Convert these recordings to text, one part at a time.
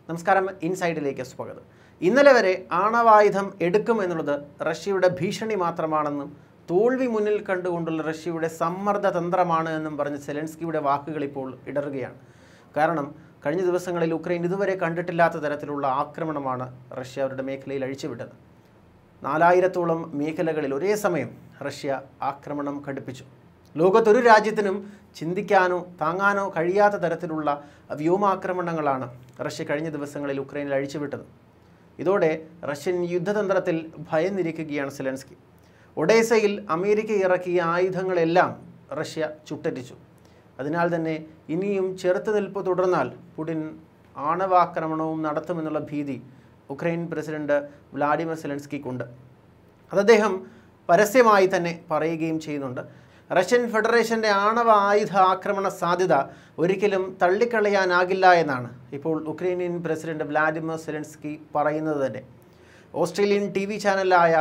നമസ്കാരം ഇൻസൈഡിലേക്ക് സ്വാഗതം ഇന്നലെ വരെ ആണവായുധം എടുക്കും എന്നുള്ളത് റഷ്യയുടെ ഭീഷണി മാത്രമാണെന്നും തോൽവി മുന്നിൽ കണ്ടുകൊണ്ടുള്ള റഷ്യയുടെ സമ്മർദ്ദ തന്ത്രമാണ് എന്നും പറഞ്ഞ് സെലൻസ്കിയുടെ വാക്കുകൾ ഇപ്പോൾ ഇടറുകയാണ് കാരണം കഴിഞ്ഞ ദിവസങ്ങളിൽ ഉക്രൈൻ ഇതുവരെ കണ്ടിട്ടില്ലാത്ത തരത്തിലുള്ള ആക്രമണമാണ് റഷ്യ അവരുടെ മേഖലയിൽ അഴിച്ചുവിട്ടത് നാലായിരത്തോളം മേഖലകളിൽ ഒരേ സമയം റഷ്യ ആക്രമണം ഘടിപ്പിച്ചു ലോകത്തൊരു രാജ്യത്തിനും ചിന്തിക്കാനോ താങ്ങാനോ കഴിയാത്ത തരത്തിലുള്ള വ്യോമാക്രമണങ്ങളാണ് റഷ്യ കഴിഞ്ഞ ദിവസങ്ങളിൽ ഉക്രൈനിൽ അഴിച്ചുവിട്ടത് ഇതോടെ റഷ്യൻ യുദ്ധതന്ത്രത്തിൽ ഭയന്നിരിക്കുകയാണ് സെലൻസ്കി ഒഡേസയിൽ അമേരിക്ക ഇറക്കിയ ആയുധങ്ങളെല്ലാം റഷ്യ ചുട്ടരിച്ചു അതിനാൽ തന്നെ ഇനിയും ചെറുത്തുനിൽപ്പ് തുടർന്നാൽ പുടിൻ ആണവാക്രമണവും നടത്തുമെന്നുള്ള ഭീതി ഉക്രൈൻ പ്രസിഡന്റ് വ്ളാഡിമിർ സെലൻസ്കിക്കുണ്ട് അത് അദ്ദേഹം പരസ്യമായി തന്നെ പറയുകയും ചെയ്യുന്നുണ്ട് റഷ്യൻ ഫെഡറേഷൻ്റെ ആണവ ആയുധ ആക്രമണ സാധ്യത ഒരിക്കലും തള്ളിക്കളയാനാകില്ല എന്നാണ് ഇപ്പോൾ ഉക്രൈനിയൻ പ്രസിഡന്റ് വ്ളാഡിമിർ സെലൻസ്കി പറയുന്നത് തന്നെ ഓസ്ട്രേലിയൻ ടി വി ചാനലായ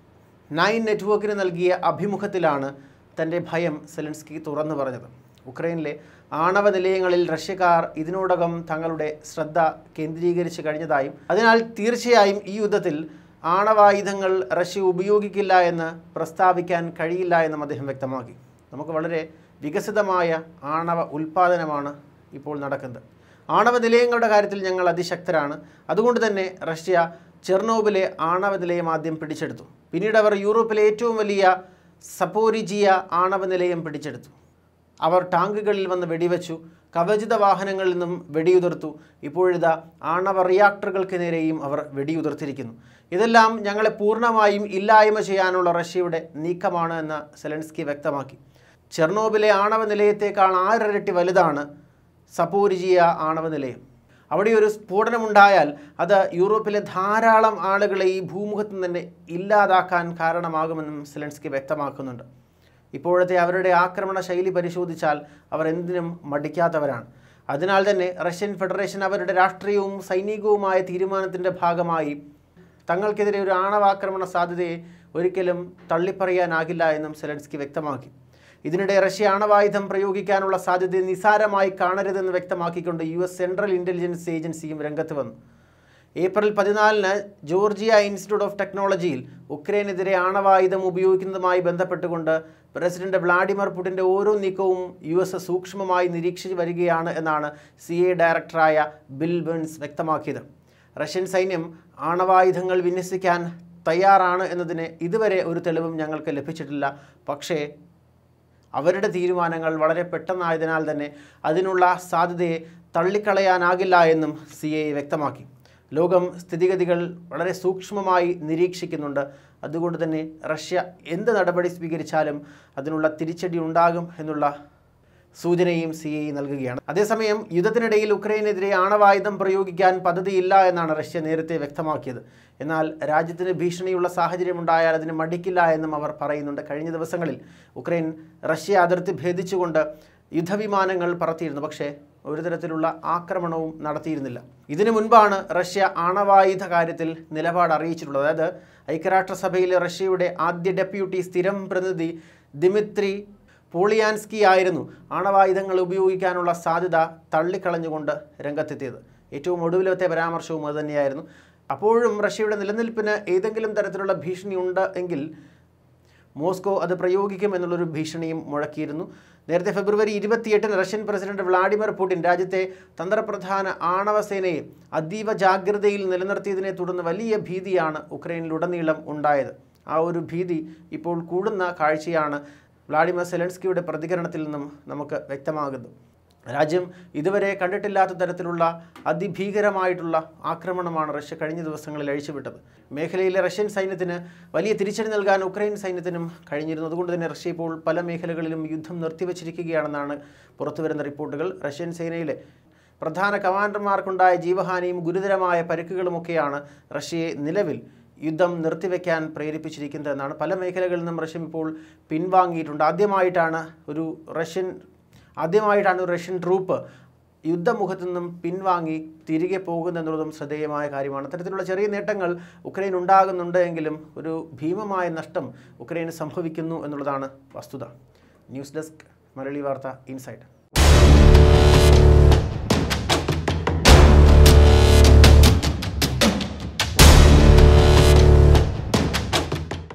നയൻ നെറ്റ്വർക്കിന് നൽകിയ അഭിമുഖത്തിലാണ് തൻ്റെ ഭയം സെലൻസ്കി തുറന്നു പറഞ്ഞത് ഉക്രൈനിലെ ആണവ നിലയങ്ങളിൽ റഷ്യക്കാർ ഇതിനോടകം തങ്ങളുടെ ശ്രദ്ധ കേന്ദ്രീകരിച്ച് കഴിഞ്ഞതായും അതിനാൽ തീർച്ചയായും ഈ യുദ്ധത്തിൽ ആണവായുധങ്ങൾ റഷ്യ ഉപയോഗിക്കില്ല എന്ന് പ്രസ്താവിക്കാൻ കഴിയില്ല എന്നും അദ്ദേഹം വ്യക്തമാക്കി നമുക്ക് വളരെ വികസിതമായ ആണവ ഉൽപ്പാദനമാണ് ഇപ്പോൾ നടക്കുന്നത് ആണവ നിലയങ്ങളുടെ കാര്യത്തിൽ ഞങ്ങൾ അതിശക്തരാണ് അതുകൊണ്ട് തന്നെ റഷ്യ ചെർണോബിലെ ആണവ നിലയം ആദ്യം പിടിച്ചെടുത്തു പിന്നീട് അവർ യൂറോപ്പിലെ ഏറ്റവും വലിയ സപ്പോരിജിയ ആണവ നിലയം പിടിച്ചെടുത്തു അവർ ടാങ്കുകളിൽ വന്ന് വെടിവെച്ചു കവചിത വാഹനങ്ങളിൽ നിന്നും വെടിയുതിർത്തു ഇപ്പോഴിതാ ആണവ റിയാക്ടറുകൾക്ക് നേരെയും അവർ വെടിയുതിർത്തിരിക്കുന്നു ഇതെല്ലാം ഞങ്ങളെ പൂർണ്ണമായും ഇല്ലായ്മ ചെയ്യാനുള്ള റഷ്യയുടെ നീക്കമാണ് എന്ന് സെലൻസ്കി വ്യക്തമാക്കി ചെർണോബിലെ ആണവ നിലയത്തേക്കാൾ ആറിരട്ടി വലുതാണ് സപ്പോരിജിയ ആണവ നിലയം അവിടെ ഒരു സ്ഫോടനമുണ്ടായാൽ അത് യൂറോപ്പിലെ ധാരാളം ആളുകളെ ഈ ഭൂമുഖത്ത് നിന്ന് തന്നെ ഇല്ലാതാക്കാൻ കാരണമാകുമെന്നും സെലൻസ്കി വ്യക്തമാക്കുന്നുണ്ട് ഇപ്പോഴത്തെ അവരുടെ ആക്രമണ ശൈലി പരിശോധിച്ചാൽ അവർ എന്തിനും മടിക്കാത്തവരാണ് അതിനാൽ തന്നെ റഷ്യൻ ഫെഡറേഷൻ അവരുടെ രാഷ്ട്രീയവും സൈനികവുമായ തീരുമാനത്തിൻ്റെ ഭാഗമായി തങ്ങൾക്കെതിരെ ഒരു ആണവാക്രമണ സാധ്യതയെ ഒരിക്കലും തള്ളിപ്പറയാനാകില്ല എന്നും സെലൻസ്കി വ്യക്തമാക്കി ഇതിനിടെ റഷ്യ ആണവായുധം പ്രയോഗിക്കാനുള്ള സാധ്യത നിസാരമായി കാണരുതെന്ന് വ്യക്തമാക്കിക്കൊണ്ട് യു എസ് സെൻട്രൽ ഇൻ്റലിജൻസ് ഏജൻസിയും രംഗത്ത് വന്നു ഏപ്രിൽ പതിനാലിന് ജോർജിയ ഇൻസ്റ്റിറ്റ്യൂട്ട് ഓഫ് ടെക്നോളജിയിൽ ഉക്രൈനെതിരെ ആണവായുധം ഉപയോഗിക്കുന്നതുമായി ബന്ധപ്പെട്ടുകൊണ്ട് പ്രസിഡന്റ് വ്ളാഡിമിർ പുടിൻ്റെ ഓരോ നീക്കവും യു എസ് സൂക്ഷ്മമായി നിരീക്ഷിച്ചു വരികയാണ് എന്നാണ് സി എ ഡയറക്ടറായ ബിൽ ബേൺസ് വ്യക്തമാക്കിയത് റഷ്യൻ സൈന്യം ആണവായുധങ്ങൾ വിന്യസിക്കാൻ തയ്യാറാണ് എന്നതിന് ഇതുവരെ ഒരു തെളിവും ഞങ്ങൾക്ക് ലഭിച്ചിട്ടില്ല പക്ഷേ അവരുടെ തീരുമാനങ്ങൾ വളരെ പെട്ടെന്നായതിനാൽ തന്നെ അതിനുള്ള സാധ്യതയെ തള്ളിക്കളയാനാകില്ല എന്നും സി എ വ്യക്തമാക്കി ലോകം സ്ഥിതിഗതികൾ വളരെ സൂക്ഷ്മമായി നിരീക്ഷിക്കുന്നുണ്ട് അതുകൊണ്ട് തന്നെ റഷ്യ എന്ത് നടപടി സ്വീകരിച്ചാലും അതിനുള്ള തിരിച്ചടി ഉണ്ടാകും എന്നുള്ള സൂചനയും സി ഐ നൽകുകയാണ് അതേസമയം യുദ്ധത്തിനിടയിൽ ഉക്രൈനെതിരെ ആണവായുധം പ്രയോഗിക്കാൻ പദ്ധതിയില്ല എന്നാണ് റഷ്യ നേരത്തെ വ്യക്തമാക്കിയത് എന്നാൽ രാജ്യത്തിന് ഭീഷണിയുള്ള സാഹചര്യമുണ്ടായാൽ അതിന് മടിക്കില്ല എന്നും അവർ പറയുന്നുണ്ട് കഴിഞ്ഞ ദിവസങ്ങളിൽ ഉക്രൈൻ റഷ്യ അതിർത്തി ഭേദിച്ചുകൊണ്ട് യുദ്ധവിമാനങ്ങൾ പറത്തിയിരുന്നു പക്ഷേ ഒരു തരത്തിലുള്ള ആക്രമണവും നടത്തിയിരുന്നില്ല ഇതിനു മുൻപാണ് റഷ്യ ആണവായുധ കാര്യത്തിൽ നിലപാട് അറിയിച്ചിട്ടുള്ളത് അതായത് ഐക്യരാഷ്ട്രസഭയിലെ റഷ്യയുടെ ആദ്യ ഡെപ്യൂട്ടി സ്ഥിരം പ്രതിനിധി ദിമിത്രി പോളിയാൻസ്കി ആയിരുന്നു ആണവായുധങ്ങൾ ഉപയോഗിക്കാനുള്ള സാധ്യത തള്ളിക്കളഞ്ഞുകൊണ്ട് രംഗത്തെത്തിയത് ഏറ്റവും ഒടുവിലത്തെ പരാമർശവും അതുതന്നെയായിരുന്നു അപ്പോഴും റഷ്യയുടെ നിലനിൽപ്പിന് ഏതെങ്കിലും തരത്തിലുള്ള ഭീഷണി ഉണ്ട് എങ്കിൽ മോസ്കോ അത് പ്രയോഗിക്കും എന്നുള്ളൊരു ഭീഷണിയും മുഴക്കിയിരുന്നു നേരത്തെ ഫെബ്രുവരി ഇരുപത്തിയെട്ടിന് റഷ്യൻ പ്രസിഡന്റ് വ്ളാഡിമിർ പുടിൻ രാജ്യത്തെ തന്ത്രപ്രധാന ആണവ സേനയെ അതീവ ജാഗ്രതയിൽ നിലനിർത്തിയതിനെ തുടർന്ന് വലിയ ഭീതിയാണ് ഉക്രൈനിലുടനീളം ഉണ്ടായത് ആ ഒരു ഭീതി ഇപ്പോൾ കൂടുന്ന കാഴ്ചയാണ് വ്ളാഡിമിർ സെലൻസ്കിയുടെ പ്രതികരണത്തിൽ നിന്നും നമുക്ക് വ്യക്തമാകുന്നത് രാജ്യം ഇതുവരെ കണ്ടിട്ടില്ലാത്ത തരത്തിലുള്ള അതിഭീകരമായിട്ടുള്ള ആക്രമണമാണ് റഷ്യ കഴിഞ്ഞ ദിവസങ്ങളിൽ അഴിച്ചുവിട്ടത് മേഖലയിലെ റഷ്യൻ സൈന്യത്തിന് വലിയ തിരിച്ചടി നൽകാൻ ഉക്രൈൻ സൈന്യത്തിനും കഴിഞ്ഞിരുന്നു അതുകൊണ്ട് തന്നെ റഷ്യ ഇപ്പോൾ പല മേഖലകളിലും യുദ്ധം നിർത്തിവച്ചിരിക്കുകയാണെന്നാണ് പുറത്തുവരുന്ന റിപ്പോർട്ടുകൾ റഷ്യൻ സേനയിലെ പ്രധാന കമാൻഡർമാർക്കുണ്ടായ ജീവഹാനിയും ഗുരുതരമായ പരിക്കുകളുമൊക്കെയാണ് റഷ്യയെ നിലവിൽ യുദ്ധം നിർത്തിവെക്കാൻ പ്രേരിപ്പിച്ചിരിക്കുന്നതെന്നാണ് പല മേഖലകളിൽ നിന്നും റഷ്യ ഇപ്പോൾ പിൻവാങ്ങിയിട്ടുണ്ട് ആദ്യമായിട്ടാണ് ഒരു റഷ്യൻ ആദ്യമായിട്ടാണ് ഒരു റഷ്യൻ ട്രൂപ്പ് യുദ്ധമുഖത്തു നിന്നും പിൻവാങ്ങി തിരികെ പോകുന്നെന്നുള്ളതും ശ്രദ്ധേയമായ കാര്യമാണ് അത്തരത്തിലുള്ള ചെറിയ നേട്ടങ്ങൾ ഉക്രൈൻ ഉണ്ടാകുന്നുണ്ട് എങ്കിലും ഒരു ഭീമമായ നഷ്ടം ഉക്രൈന് സംഭവിക്കുന്നു എന്നുള്ളതാണ് വസ്തുത ന്യൂസ് ഡെസ്ക് മലയാളി വാർത്ത ഇൻസൈറ്റ്